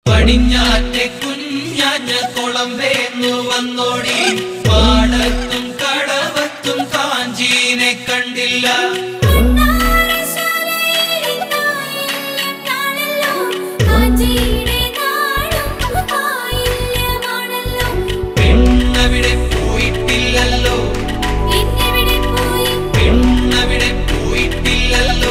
പടിഞ്ഞാറ്റെ കുഞ്ഞാഞ്ഞ കുളം വേന്നു വന്നോടി പാടത്തും കടവത്തും കാഞ്ചീനെ കണ്ടില്ല പെണ്ണവിടെ പോയിട്ടില്ലല്ലോ പെണ്ണവിടെ പോയിട്ടില്ലല്ലോ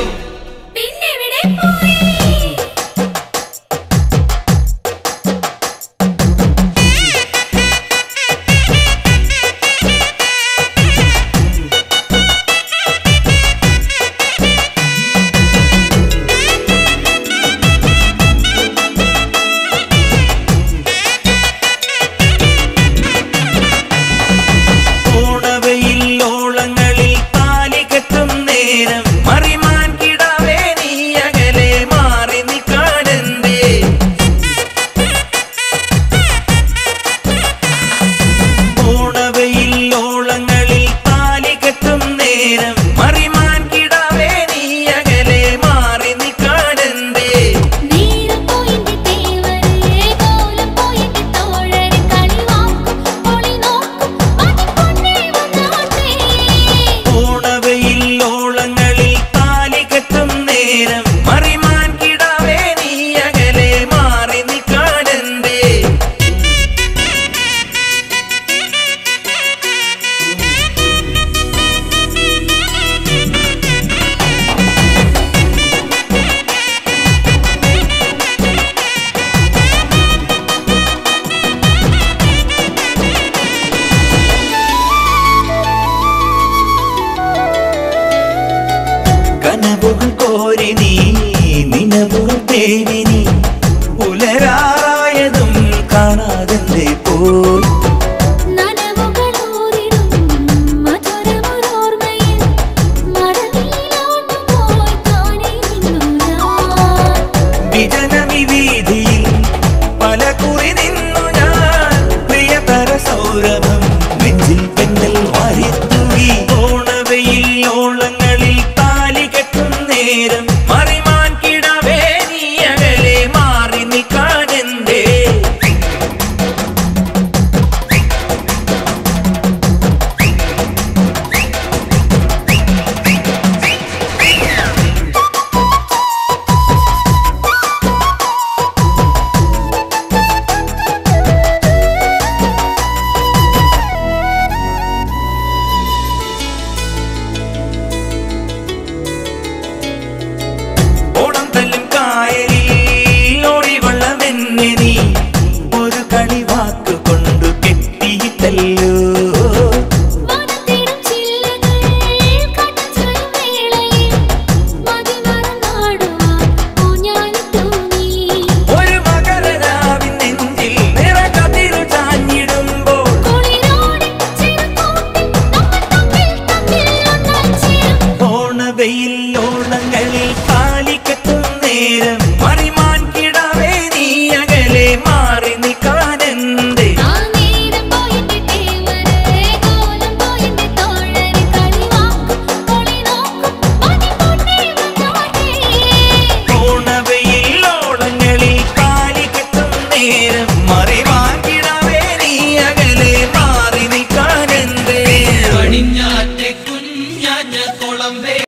ഓണവയിൽ ഓളങ്ങളിൽ താലി കെട്ടും നേരം മറിമാൻ കിടാവേ നീ അകലെ മാറി നിൽക്കാനെന്തേ ഓണവയിൽ ഓളങ്ങളിൽ താലി കെട്ടും നേരം മറിമാൻ കിടാവേ നീ അകലെ മാറി നിൽക്കാനെന്തേ ഓണവയിൽ ഓളങ്ങളിൽ താലി കെട്ടും നേരം മറിമാൻ കിടാവേ നീ അകലെ മാറി നിൽക്കാനെന്തേ കനവുകൾ കോരി നീ നിലവുകൾ തേടി നീ പുലരാറായതും കാണാതെ പോയി വിജനമി വീതിയിൽ പല കുറി നിന്നു ഞാൻ പ്രിയതര സൗരഭം നെഞ്ചിൽ പെണ്ണൽ വാരിത്തൂകി ഓണവയിൽ ഓളങ്ങളിൽ താലി കെട്ടും നേരം മറിമാൻ കിടവേ നീ അകലെ മാറി നിൽക്കാനെന്തേ ഓണം തല്ലും കായലിൽ ഓടിവള്ളമെന്നെ നീ ഒരു കളി വാക്ക് കൊണ്ടു കെട്ടിയിട്ടല്ലോ ഒരു മകരനാവിൻ നെഞ്ചിൽ നിറകതിരു ചാഞ്ഞിടുമ്പോൾ ഓണവയിൽ ഓണങ്ങളിൽ താലിക്കെട്ടും നേരം